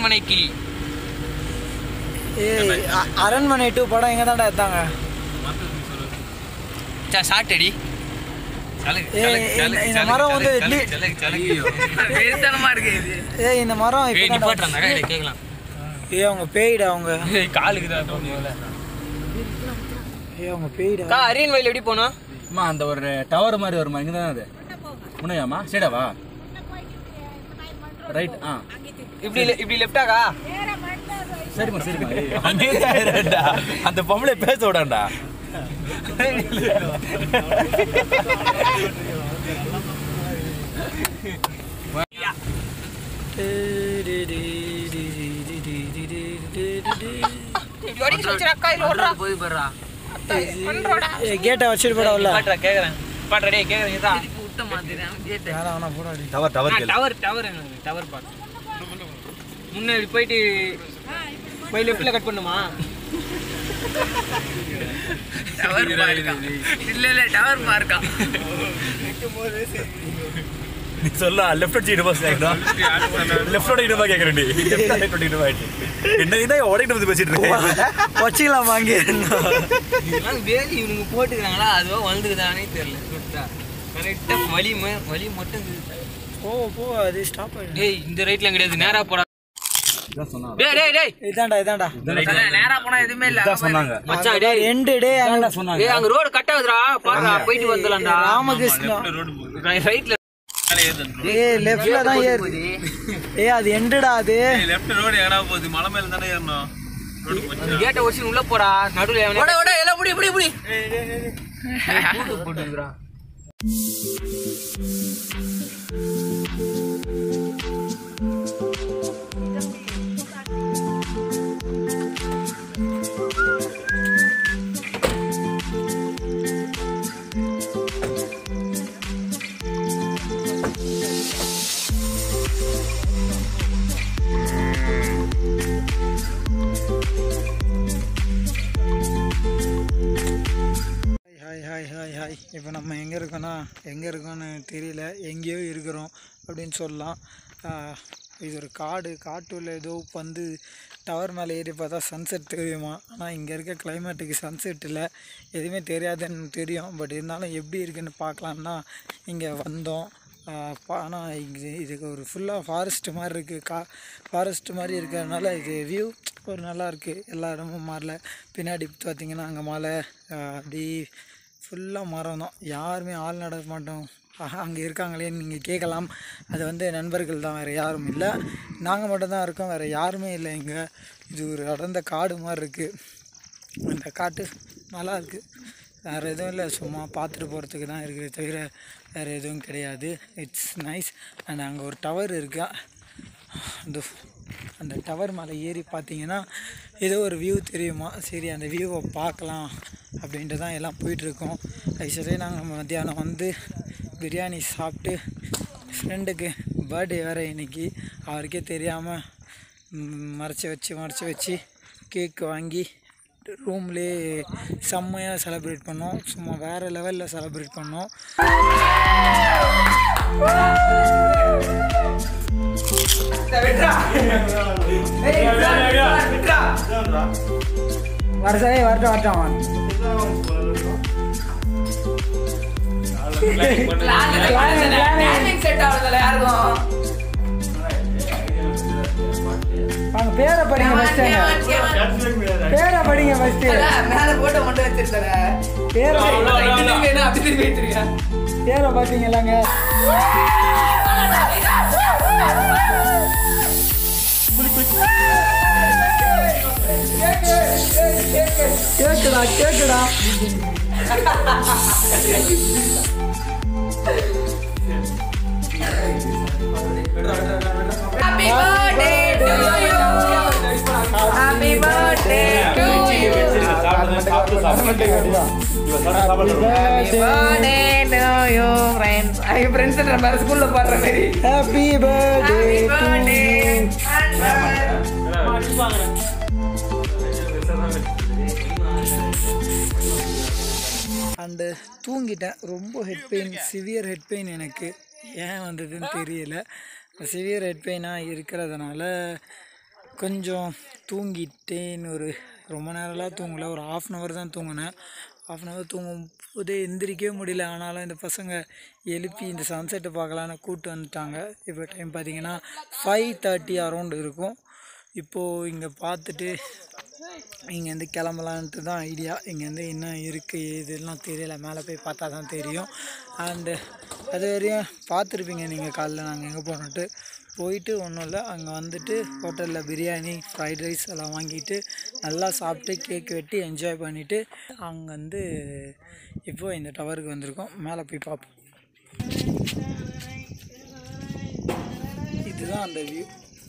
அரண்மனை கிளி ஏய் அ- அரண்மனை டூ படம் எங்கே தான்டா எடுத்தாங்க ஷார்ட் அடி ஏய் இந்த- இந்த மரம் வந்து லீ- வெறித்தனமா இருக்கு இது ஏய் இந்த மரம் ஏய் இப்போ நிப்பாட்டுறாங்க கையில கேட்கலாம் ஏய் அவங்க பேய்டா அவங்க காலுக்கு தான் ஏய் அவங்க பேய்டா அக்கா அரியன் வயல் எப்படி போனோம் அம்மா அந்த ஒரு டவர் மாதிரி வருமா இங்கே தானே அது முனையாம்மா ஸ்டேடாவா ரைட் ஆ இப்படி le- இப்படி லெஃப்டாக்கா சரிம்மா சரிம்மா அந்த பொம்பளை பேச விடாண்டா இப்படி அடிக்க வச்சுரு அக்கா இல்ல ஓடுறா போய் போடுறா ஏய் கேட்டை வச்சுட்டு போடா உள்ள பாட்றா கேக்குறேன் பாட்றா டேய் கேக்குறேன் இதா விட்ட மாத்திரேன் கேட்டு வேணாம் வேணாம் போடா அடி. டவர் டவர் டவர் டவர் எனக்கு டவர் பாட்டு முன்னாடி போயிட்டு போய் லெஃப்ட்ல கட் பண்ணுமா டவர் இல்ல இல்ல டவர் பார்க்கா நீ சொல்ல லெஃப்ட் சைடு பஸ் கேக்குறோம் லெஃப்டோட இடுமா கேக்குறேன் நீ லெஃப்ட் இடுமா என்ன இதை உடைக்கிட்டு வந்து பேசிட்டு இருக்கேன் வச்சுக்கலாமா அங்கே இதெல்லாம் வேலி இவனுங்க போட்டுக்கிறாங்களா அதுவா வளர்ந்துக்குதானே தெரியல சுட்டா கரெக்டா வலி ம- வலி மட்டும் இருக்குது. போ போ அது ஸ்டாப் ஆயிடும் டேய் இந்த ரைட்ல கிடையாது நேரா போடா இதான் சொன்னாங்க டேய் டேய் டேய் இதான்டா இதான்டா நேரா போனா எதுவுமே இல்ல இதான் சொன்னாங்க மச்சான் டேய் எண்டு டே அங்க சொன்னாங்க டேய் அங்க ரோடு கட் ஆகுதுடா பாருடா போயிட்டு வந்துடலாம்டா ராமகிருஷ்ணா ரைட்ல ஏய் லெஃப்ட்ல தான் ஏறுது ஏய் அது எண்டுடா அது லெஃப்ட் ரோடு எங்கடா போகுது மலை மேல தானே ஏறணும் அந்த கேட்ட ஒடிச்சு உள்ள போடா நடுவுல எவனே ஓட ஓட எல்லாம் புடி புடி புடி கூட்டு போட்டுங்கடா ஹாய் ஹாய் ஹாய் ஹாய் இப்போ நம்ம எங்கே இருக்கோன்னா எங்கே இருக்கோன்னு தெரியல எங்கேயோ இருக்கிறோம் அப்படின்னு சொல்லலாம் ஆஹ், இது ஒரு காடு காட்டுள்ள ஏதோ வந்து டவர் மேலே ஏறி பார்த்தா சன்செட் தெரியுமா ஆனால் இங்கே இருக்க கிளைமேட்டுக்கு சன்செட் இல்லை எதுவுமே தெரியாதுன்னு தெரியும் பட் இருந்தாலும் எப்படி இருக்குன்னு பார்க்கலான்னா இங்கே வந்தோம் ஆனால் இது இதுக்கு ஒரு ஃபுல்லாக ஃபாரஸ்ட் மாதிரி இருக்குது கா ஃபாரஸ்ட் மாதிரி இருக்கிறதுனால இது வியூ ஒரு நல்லா இருக்குது எல்லா இடமும் மாறல பின்னாடி பார்த்தீங்கன்னா அங்கே மலை ஆஹ் அப்படி ஃபுல்லாக மரம் தான் யாருமே ஆள் நட மாட்டோம் அங்கே இருக்காங்களேன்னு நீங்கள் கேட்கலாம் அது வந்து நண்பர்கள் தான் வேறு யாரும் இல்லை நாங்கள் மட்டும்தான் இருக்கோம் வேறு யாருமே இல்லை இங்கே இது ஒரு அடர்ந்த காடு மாதிரி இருக்குது அந்த காட்டு நல்லா இருக்குது வேறு எதுவும் இல்லை சும்மா பார்த்துட்டு போகிறதுக்கு தான் இருக்குது தவிர வேறு எதுவும் கிடையாது இட்ஸ் நைஸ் அண்ட் அங்கே ஒரு டவர் இருக்கு அந்த அந்த டவர் மேலே ஏறி பார்த்தீங்கன்னா ஏதோ ஒரு வியூ தெரியுமா சரி அந்த வியூவை பார்க்கலாம் அப்படின்ட்டு தான் எல்லாம் போயிட்டுருக்கோம் ஆக்சுவலி நாங்கள் மத்தியானம் வந்து பிரியாணி சாப்பிட்டு ஃப்ரெண்டுக்கு பர்த்டே வேறு இன்னைக்கு அவருக்கே தெரியாமல் மறைச்சி வச்சு மறைச்சி வச்சு கேக் வாங்கி ரூம்லேயே செம்மையாக செலிப்ரேட் பண்ணோம் சும்மா வேறு லெவலில் செலிப்ரேட் பண்ணோம் வரசே வரட்டும் வரட்டும் வாங்க பேரை படிங்க ஃபஸ்ட்டு பேரை படிங்க ஃபஸ்ட்டு பேரை பேரை பார்த்தீங்களாங்க கேக்குடா கேக்குடா Happy birthday to you. Happy birthday to you. Happy birthday to you, friends. Happy friends என்ற மாதிரி ஸ்கூல்ல பாடுற மாதிரி. Happy birthday Happy to birthday. And தூங்கிட்டேன் ரொம்ப head pain severe head pain எனக்கு ஏன் வந்ததுன்னு தெரியல சிவியர் ஹெட் பெயினாக இருக்கிறதுனால கொஞ்சம் தூங்கிட்டேன்னு ஒரு ரொம்ப நேரம்லாம் தூங்கல ஒரு ஆஃப் அன் ஹவர் தான் தூங்கினேன் ஆஃப் அன் ஹவர் தூங்கும் போதே எந்திரிக்கவே முடியல ஆனாலும் இந்த பசங்க எழுப்பி இந்த சன்செட்டை பார்க்கலான்னு கூப்பிட்டு வந்துட்டாங்க இப்போ டைம் பார்த்தீங்கன்னா ஃபைவ் தேர்ட்டி அரௌண்ட் இருக்கும் இப்போது இங்கே பார்த்துட்டு இங்கேருந்து கிளம்பலான்ட்டு தான் ஐடியா இங்கேருந்து என்ன இருக்குது இதெல்லாம் தெரியல மேலே போய் பார்த்தா தான் தெரியும் அண்டு அது வரையும் பார்த்துருப்பீங்க நீங்கள் காலைல நாங்கள் எங்கே போனோன்ட்டு போயிட்டு ஒன்றும் இல்லை அங்கே வந்துட்டு ஹோட்டலில் பிரியாணி ஃப்ரைட் ரைஸ் எல்லாம் வாங்கிட்டு நல்லா சாப்பிட்டு கேக் வெட்டி என்ஜாய் பண்ணிவிட்டு அங்கேருந்து இப்போ இந்த டவருக்கு வந்திருக்கோம் மேலே போய் பார்ப்போம் இதுதான் அந்த வியூ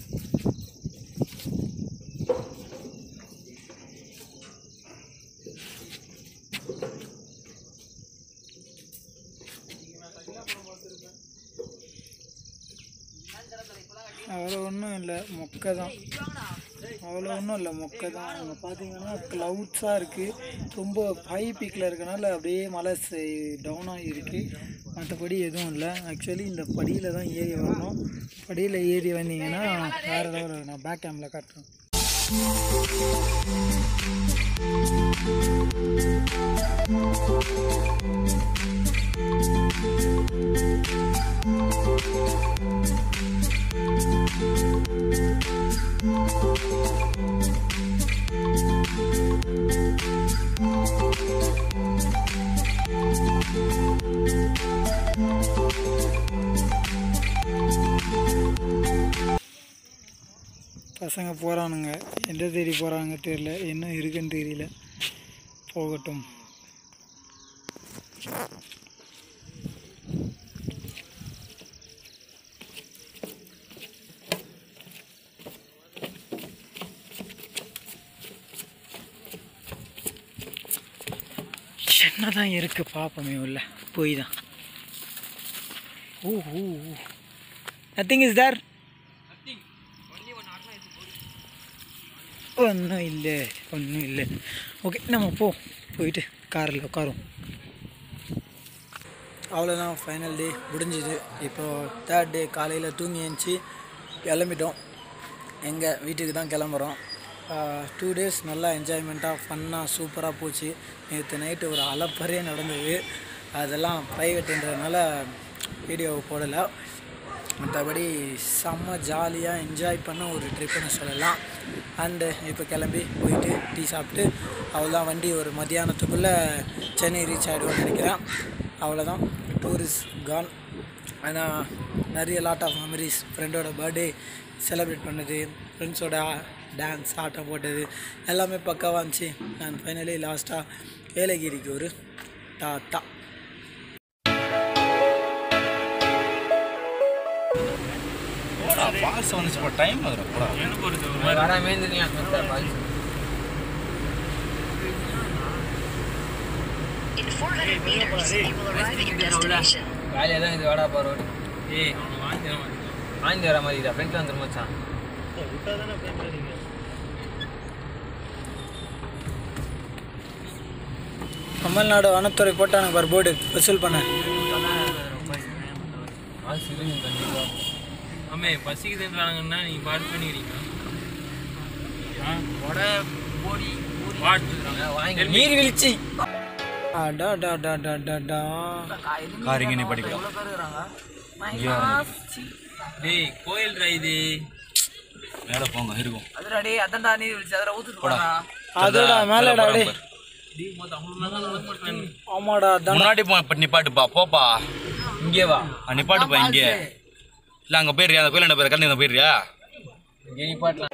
அவ்வளோ ஒன்றும் இல்லை மொக்கை தான் அவ்வளோ ஒன்றும் இல்லை மொக்கை தான் அங்கே பார்த்தீங்கன்னா க்ளவுட்ஸாக இருக்குது ரொம்ப ஹை பீக்கில் இருக்கனால அப்படியே மலை டவுனாக இருக்குது மற்றபடி எதுவும் இல்லை ஆக்சுவலி இந்த படியில் தான் ஏறி வரணும் படியில் ஏறி வந்தீங்கன்னா வேறு லெவலில் நான் பேக் கேமில் காட்டுறேன் பசங்க போகிறானுங்க எந்த தேடி போகிறாங்க தெரியல என்ன இருக்குன்னு தெரியல போகட்டும் என்ன தான் இருக்குது பார்ப்போமே உள்ள போய் தான் ஓ ஓ நத்திங் இஸ் தேர் ஒன்றும் இல்லை ஒன்றும் இல்லை ஓகே நம்ம போ போயிட்டு காரில் உட்காரும் அவ்வளோதான் ஃபைனல் டே முடிஞ்சுது இப்போது தேர்ட் டே காலையில் தூங்கி எழுந்துச்சி கிளம்பிட்டோம் எங்கே வீட்டுக்கு தான் கிளம்புறோம் டூ டேஸ் நல்லா என்ஜாய்மெண்ட்டாக ஃபன்னாக சூப்பராக போச்சு நேற்று நைட்டு ஒரு அலப்பறையே நடந்தது அதெல்லாம் ப்ரைவேட்டுன்றதுனால வீடியோ போடலை மற்றபடி செம்ம ஜாலியாக என்ஜாய் பண்ண ஒரு ட்ரிப்புன்னு சொல்லலாம் அண்டு இப்போ கிளம்பி போயிட்டு டீ சாப்பிட்டு அவ்வளோதான் வண்டி ஒரு மத்தியானத்துக்குள்ளே சென்னை ரீச் ஆகிடுவோம்னு நினைக்கிறேன் அவ்வளோதான் டூரிஸ்ட் கான் ஆனால் நிறைய லாட் ஆஃப் மெமரிஸ் ஃப்ரெண்டோட பர்த்டே செலிப்ரேட் பண்ணது ஃப்ரெண்ட்ஸோட டான்ஸ் ஆட்டம் போட்டது எல்லாமே பக்காவாக இருந்துச்சு நான் ஃபைனலி லாஸ்ட்டாக ஏலகிரிக்கு ஒரு டாட்டா பாஸ் வந்துச்சு இப்போ டைம் அதில் போடா வராமே இருந்துக்கலாம் In 400 meters, you will arrive at your destination. வேலையாக தான் இது வாடா பாரு ஏய் வாங்கி வர மாதிரி இதா ஃப்ரெண்ட்ல வந்துரும் மச்சான் தமிழ்நாடு வனத்துறை போட்டானுங்க பார் போர்டு வசூல் பண்ண ஆள் சிறுங்க கண்டிப்பாக அம்மே பசிக்குதுன்றாங்கன்னா நீ பாட்டு பண்ணிக்கிறீங்க வடை போடி பாட்டு வாங்கி நீர்வீழ்ச்சி அடா டா டா டா டா டா கார் இங்கே நீ படிக்கலாம் டேய் கோயில் இது மேலே போங்க இருக்கும் அதுடா டேய் அதான்டா நீர்வீழ்ச்சி அதோட ஊத்துட்டு போடா அதோட மேலடா டே ஆமாடா அதான் முன்னாடி போ இப்போ நிப்பாட்டுப்பா போப்பா இங்கே வா ஆ, நிப்பாட்டுப்பா இங்கே இல்லை அங்கே போயிடுறியா அந்த கோயில் என்ன பேர் கல்யாணம் போயிடுறியா இங்கே நிப்பாட்டலாம்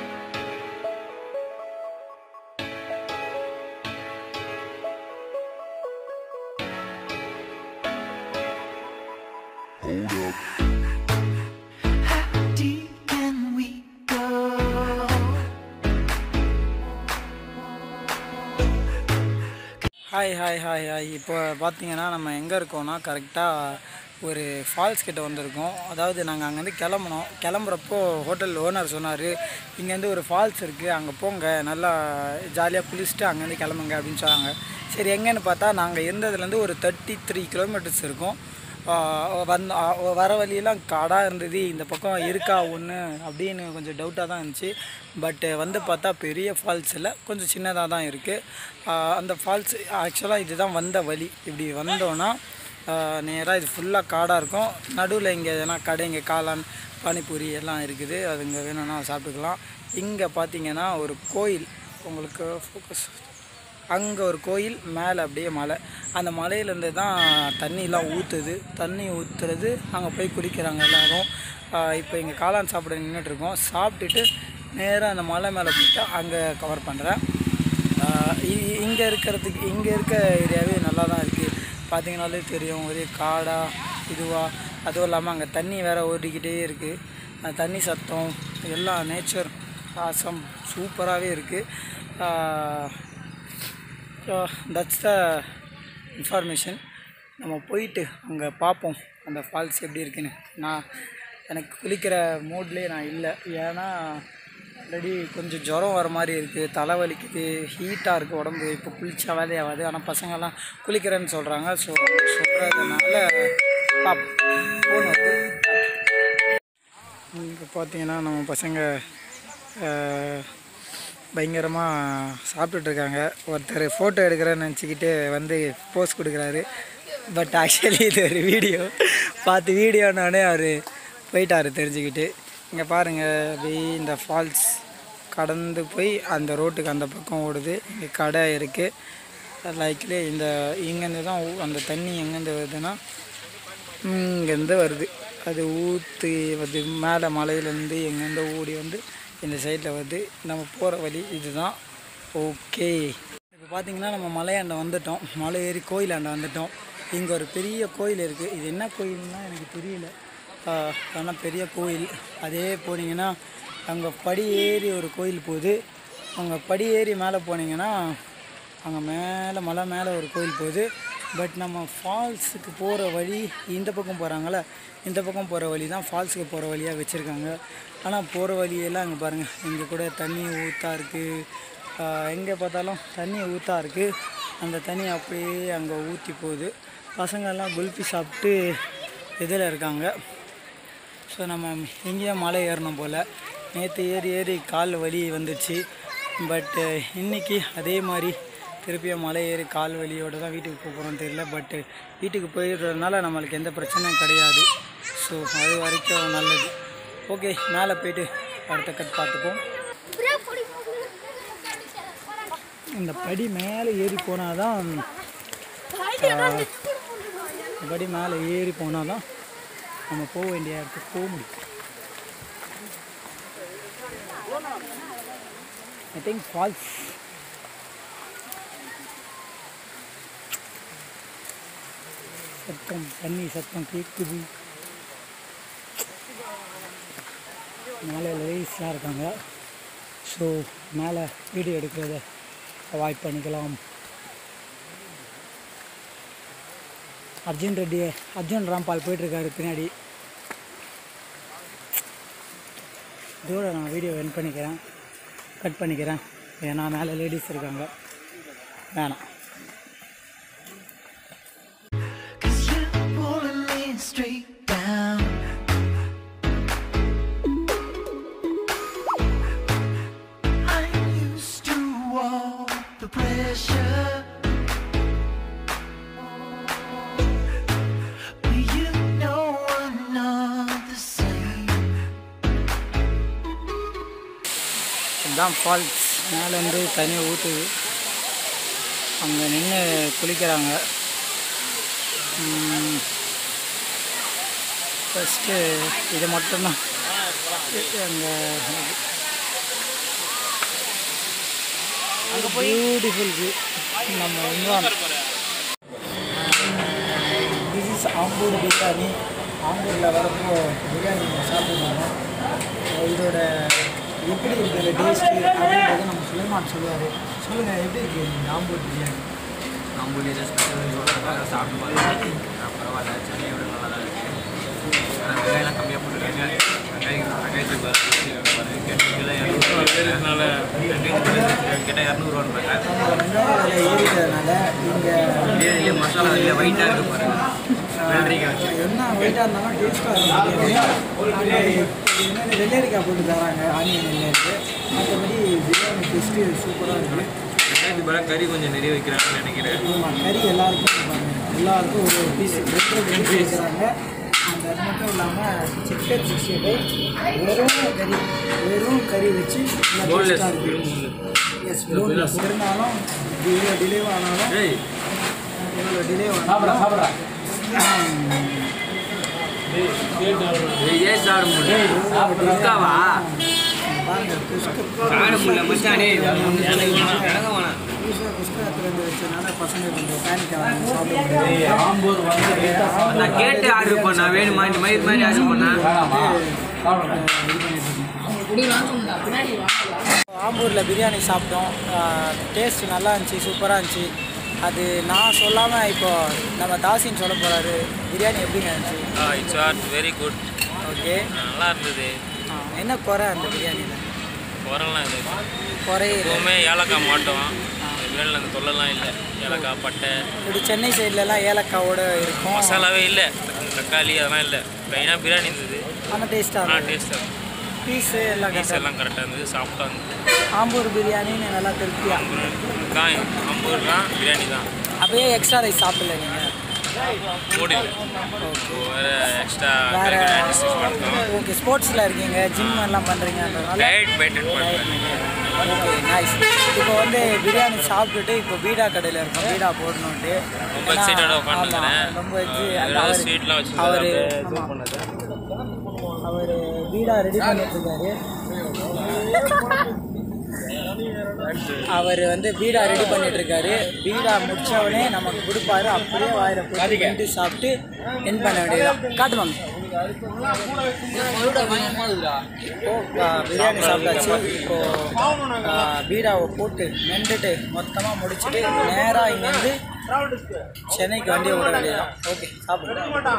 ஹாய் ஹாய் ஹாய் ஹாய் இப்போ பார்த்தீங்கன்னா நம்ம எங்கே இருக்கோம்னா கரெக்டாக ஒரு ஃபால்ஸ் கிட்ட வந்திருக்கோம் அதாவது நாங்கள் அங்கேருந்து கிளம்புனோம் கிளம்புறப்போ ஹோட்டல் ஓனர் சொன்னார் இங்கேருந்து ஒரு ஃபால்ஸ் இருக்குது அங்கே போங்க நல்லா ஜாலியாக குளிச்சுட்டு அங்கேருந்து கிளம்புங்க அப்படின்னு சொன்னாங்க சரி எங்கேன்னு பார்த்தா நாங்கள் இருந்ததுலேருந்து ஒரு தேர்ட்டி த்ரீ கிலோமீட்டர்ஸ் இருக்கும் வந்த ஆ, வர வழியெல்லாம் காடாக இருந்தது இந்த பக்கம் இருக்கா ஒன்று அப்படின்னு கொஞ்சம் டவுட்டாக தான் இருந்துச்சு பட் வந்து பார்த்தா பெரிய ஃபால்ஸ் இல்லை கொஞ்சம் சின்னதாக தான் இருக்குது அந்த ஃபால்ஸ் ஆக்சுவலாக இதுதான் வந்த வழி இப்படி வந்தோன்னா நேராக இது ஃபுல்லாக காடாக இருக்கும் நடுவில் இங்கே எதனா கடை இங்கே காளான் பானிபூரி எல்லாம் இருக்குது அது இங்கே வேணும்னா சாப்பிட்டுக்கலாம் இங்கே பார்த்தீங்கன்னா ஒரு கோயில் உங்களுக்கு ஃபோக்கஸ் அங்கே ஒரு கோயில் மேலே அப்படியே மலை அந்த மலையிலேருந்து தான் தண்ணிலாம் ஊற்றுது தண்ணி ஊற்றுறது அங்கே போய் குளிக்கிறாங்க எல்லோரும் இப்போ இங்கே காளான் சாப்பிட நின்றுட்டுருக்கோம் சாப்பிட்டுட்டு நேராக அந்த மலை மேலே போயிட்டு அங்கே கவர் பண்ணுறேன் இங்கே இருக்கிறதுக்கு இங்கே இருக்க ஏரியாவே நல்லா தான் இருக்குது பார்த்தீங்கனாலே தெரியும் ஒரே காடாக இதுவாக அதுவும் இல்லாமல் அங்கே தண்ணி வேறு ஓடிக்கிட்டே இருக்குது அந்த தண்ணி சத்தம் எல்லாம் நேச்சர் ஆசம் சூப்பராகவே இருக்குது ஸோ தட்ஸ் த இன்ஃபர்மேஷன் நம்ம போயிட்டு அங்கே பார்ப்போம் அந்த ஃபால்ஸ் எப்படி இருக்குன்னு நான் எனக்கு குளிக்கிற மூட்லேயே நான் இல்லை ஏன்னா ஆல்ரெடி கொஞ்சம் ஜுரம் வர மாதிரி இருக்குது தலைவலிக்குது ஹீட்டாக இருக்குது உடம்பு இப்போ குளிச்சா வேலையாகாது ஆனால் பசங்கள்லாம் குளிக்கிறேன்னு சொல்கிறாங்க ஸோ சொல்கிறதுனால பார்ப்போம் ஃபோன் வந்து இப்போ பார்த்தீங்கன்னா நம்ம பசங்க அஹ், பயங்கரமாக சாப்பிட்டுட்ருக்காங்க ஒருத்தர் ஃபோட்டோ எடுக்கிறேன்னு நினச்சிக்கிட்டு வந்து போஸ் கொடுக்குறாரு பட் ஆக்சுவலி இது ஒரு வீடியோ பார்த்து வீடியோனானே அவர் போயிட்டார் தெரிஞ்சுக்கிட்டு இங்கே பாருங்கள் அப்படியே இந்த ஃபால்ஸ் கடந்து போய் அந்த ரோட்டுக்கு அந்த பக்கம் ஓடுது இங்கே கடை இருக்குது லைக்லி இந்த இங்கேருந்து தான் ஊ- அந்த தண்ணி எங்கேருந்து வருதுன்னா இங்கேருந்து வருது அது ஊற்றி வருது மேலே மலையிலேருந்து எங்கேருந்து ஓடி வந்து இந்த சைடில் வருது நம்ம போகிற வழி இதுதான் ஓகே இப்போ பார்த்தீங்கன்னா நம்ம மலையாண்ட வந்துட்டோம் மலை ஏறி கோயிலாண்ட வந்துட்டோம் இங்கே ஒரு பெரிய கோயில் இருக்குது இது என்ன கோயில்னா எனக்கு தெரியல ஆனால் பெரிய கோயில் அதே போனீங்கன்னா அங்கே படி ஏறி ஒரு கோயில் போகுது அங்கே படி ஏறி மேலே போனீங்கன்னா அங்கே மேலே மலை மேலே ஒரு கோயில் போகுது பட் நம்ம ஃபால்ஸுக்கு போகிற வழி இந்த பக்கம் போகிறாங்கள இந்த பக்கம் போகிற வழி தான் ஃபால்ஸுக்கு போகிற வழியாக வச்சுருக்காங்க ஆனால் போகிற வழியெல்லாம் அங்கே பாருங்கள் இங்கே கூட தண்ணி ஊற்றா இருக்குது எங்கே பார்த்தாலும் தண்ணி ஊற்றா இருக்குது அந்த தண்ணி அப்படியே அங்கே ஊற்றி போகுது பசங்கள்லாம் குல்பி சாப்பிட்டு இதில் இருக்காங்க ஸோ நம்ம எங்கேயும் மலை ஏறணும் போல் நேற்று ஏறி ஏறி கால் வலி வந்துச்சு பட்டு இன்னைக்கு அதே மாதிரி திருப்பியும் மலை ஏறி கால் வலியோட தான் வீட்டுக்கு போக போகிறோம்னு தெரியல பட்டு வீட்டுக்கு போயிடுறதுனால நம்மளுக்கு எந்த பிரச்சனையும் கிடையாது ஸோ அது வரைக்கும் நல்லது ஓகே மேலே போயிட்டு அடுத்த கட் பார்த்துப்போம் இந்த படி மேலே ஏறி போனால் தான் படி மேலே ஏறி போனால் தான் நம்ம போக வேண்டிய இடத்துக்கு போக முடியும் ஐ திங்க் ஃபால்ஸ் சத்தம் தண்ணி சத்தம் கேட்குது மேலே லேஸாக இருக்காங்க ஸோ மேலே வீடியோ எடுக்கிறத அவாய்ட் பண்ணிக்கலாம் அர்ஜுன் ரெட்டி அர்ஜுன் ராம்பால் போயிட்டுருக்காரு பின்னாடி இதோட நான் வீடியோ என் பண்ணிக்கிறேன் கட் பண்ணிக்கிறேன் ஏன்னா மேலே லேடிஸ் இருக்காங்க வேணாம் Cause you're pulling me straight down. I'm used to all the pressure. But you know I'm not the same. இதுதான் ஃபால்ஸ் மேலேருந்து தண்ணி ஊற்றுது அங்கே நின்று குளிக்கிறாங்க ஃபஸ்ட்டு இது மட்டும்தான் அங்கே அங்கே பியூட்டிஃபுல் வியூ நம்ம இன்வான் திஸ் இஸ் ஆம்பூர் பிரியாணி ஆம்பூரில் வரப்போ பிரியாணி சாப்பிடுவாங்க இதோட எப்படி இருக்குது டேஸ்ட்டு அப்படின்றத நம்ம சுலைமான் சொல்லுவார் சொல்லுங்கள் எப்படி இருக்குது இந்த ஆம்பூர் பிரியாணி ஆம்பூர் ஏதோ ஸ்பெஷல் சொல்கிறாங்க சாப்பிட்டு பாருங்க நான் பரவாயில்ல சென்னையோட நல்லா தான் இருக்கு ஆனால் வெங்காயம்லாம் கம்மியாக போட்டுருக்காங்க வெங்காயம் வெங்காயத்துக்கு பாருங்க கிலோ இரநூறுவா கிட்ட இரநூறுவான்றாங்க வெங்காய விலை ஏறிட்டதுனால இங்கே பிரியாணிலே மசாலா இல்லை ஒயிட்டாக இருக்கு பாருங்க வெள்ளரிக்காய் வச்சு என்ன வெயிட்டாக இருந்தாலும் டேஸ்ட்டாக இருக்கும் பிரியாணி என்னென்ன வெள்ளரிக்காய் போட்டு தராங்க ஆனியன் வெள்ளைக்கு மற்றபடி பிரியாணி டேஸ்ட்டு சூப்பராக இருக்குது வெங்காயத்துக்கு பதிலாக கறி கொஞ்சம் நிறைய வைக்கிறாங்கன்னு நினைக்கிறேன் ஆமாம் கறி எல்லாருக்கும் கொடுப்பாங்க எல்லாருக்கும் ஒரு ஒரு பீஸ் ரெண்டு ரெண்டு வைக்கிறாங்க அந்த அது மட்டும் இல்லாமல் சிக்கன் சிக்ஸ்டி ஃபைவ் வெறும் கறி வெறும் கறி வச்சு Boneless. எஸ் போன்லெஸ் இருந்தாலும் இவ்வளோ டிலே ஆனாலும் ஏய் இவ்வளோ டிலே ஆனாலும் ஏய், ஏன் சாப்பிட முடியும் குஸ்காவா பாருங்க குஸ்கு சாப்பிட முடியல மச்சானே எனக்கு வேணாம் எனக்கு வேணாம் ஈஸியாக குஸ்கா எடுத்துகிட்டு வச்சதுனால பசங்க கொஞ்சம் பேனிக் ஆகாமல் சாப்பிட முடியாது நான் கேட்டு ஆர்டர் பண்ணா வேணுமா இந்த மாதிரி மாதிரி ஆர்டர் பண்ணா ஆம்பூரில் பிரியாணி சாப்பிட்டோம் டேஸ்ட் நல்லா இருந்துச்சு சூப்பராக இருந்துச்சு அது நான் சொல்லாமல் இப்போ நம்ம தாசின்னு சொல்ல போகிறாரு பிரியாணி எப்படிங்க இருந்துச்சு it's are very good okay நல்லா இருந்தது என்ன குறை அந்த பிரியாணியில் குரம்லாம் இது குறையே இல்லை எப்போவுமே ஏலக்காய் மாட்டோம் பிரியாணியில் அந்த தொல்லைலாம் இல்லை ஏலக்காய் பட்டை இப்படி சென்னை சைட்லலாம் ஏலக்காவோட இருக்கும் மசாலாவே இல்லை தக்காளி அதெல்லாம் இல்லை மெயினாக பிரியாணி இருந்தது ஆனால் டேஸ்ட்டாக ஆனால் இருக்கும் டேஸ்ட்டாக பீஸு எல்லாம் பீஸ் கரெக்டாக எல்லாம் கரெக்டாக இருந்தது சாப்பிட்டா இருந்தது ஆம்பூர் பிரியாணின்னு நல்லா திருப்தியாக தான் அம்பூர் தான் பிரியாணி தான் அப்படியே எக்ஸ்ட்ரா ரைஸ் சாப்பிடல நீங்கள் மூடி இல்லை வேறு எக்ஸ்ட்ரா வேற டிஸ்கஸ் பண்ணிட்டோம் ஓகே ஸ்போர்ட்ஸில் இருக்கீங்க ஜிம் எல்லாம் பண்ணுறீங்கன்றதுனால டயட் மெயின்டைன் பண்ணுறேன் ஓகே நைஸ் இப்போ வந்து பிரியாணி சாப்பிட்டுட்டு இப்போ பீடா கடையில் இருக்கோம் பீடா போடணுன்ட்டு ரொம்ப excited ஆ உட்காந்துருக்கிறேன். ஆமா, ரொம்ப exci- ஆ, அந்த ஏதாவது அவரு- sweet எல்லாம் வச்சிருந்தாரு, அவரு அப்படியே ஆமா. அவர் பீடா ரெடி பண்ணிட்டு இருக்காரு அவர் வந்து பீடா ரெடி பண்ணிட்டு இருக்காரு பீடா முடிச்சவனே நமக்கு கொடுப்பாரு அப்படியே வாயில போட்டு கிண்டி சாப்பிட்டு என் பண்ண வேண்டியதுதான் காட்டுவாங்க இப்போ ஆ, பிரியாணி சாப்பிட்டாச்சு இப்போ ஆ, பீடாவை போட்டு மெண்டுட்டு மொத்தமாக முடிச்சுட்டு நேராக இங்கேருந்து சென்னைக்கு வண்டியை விட வேண்டியதுதான் ஓகே சாப்பிடுங்க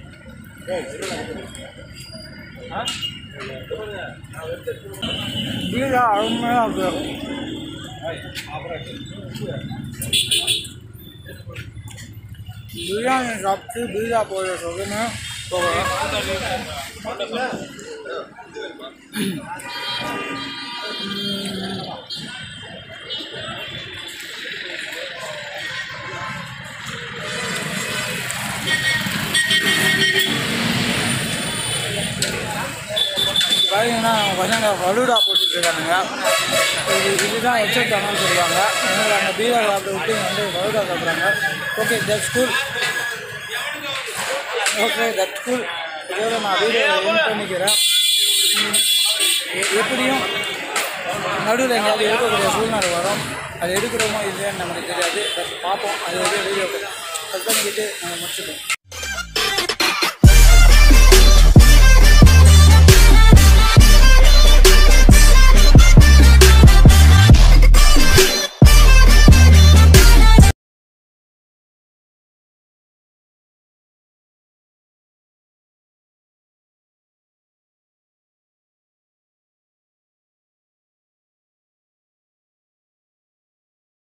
பீடா அருமையாக இருக்கு பிரியாணி சாப்பிட்டு பீடா போடுற சொல்லுங்க போகலாம் பார்த்தீங்கன்னா அவங்க பசங்க வலுடா போட்டுட்டு இருக்கானுங்க இது இதுதான் ஹெட்செட் தானு சொல்லுவாங்க அதனால் அங்கே பீரா சாப்பிட விட்டு இங்க வந்து வலுடா சாப்பிட்றாங்க okay that school okay that school இதோட நான் வீடியோ என் பண்ணிக்கிறேன் உம், எ- எப்படியும் நடுவில் எங்கேயாவது எடுக்கக்கூடிய சூழ்நிலை வரும் அது எடுக்கிறோமோ இல்லையான்னு நமக்கு தெரியாது பட் பார்ப்போம் அது வந்து வீடியோ கட் பண்ணிக்கிட்டு நாங்கள் முடிச்சுப்போம்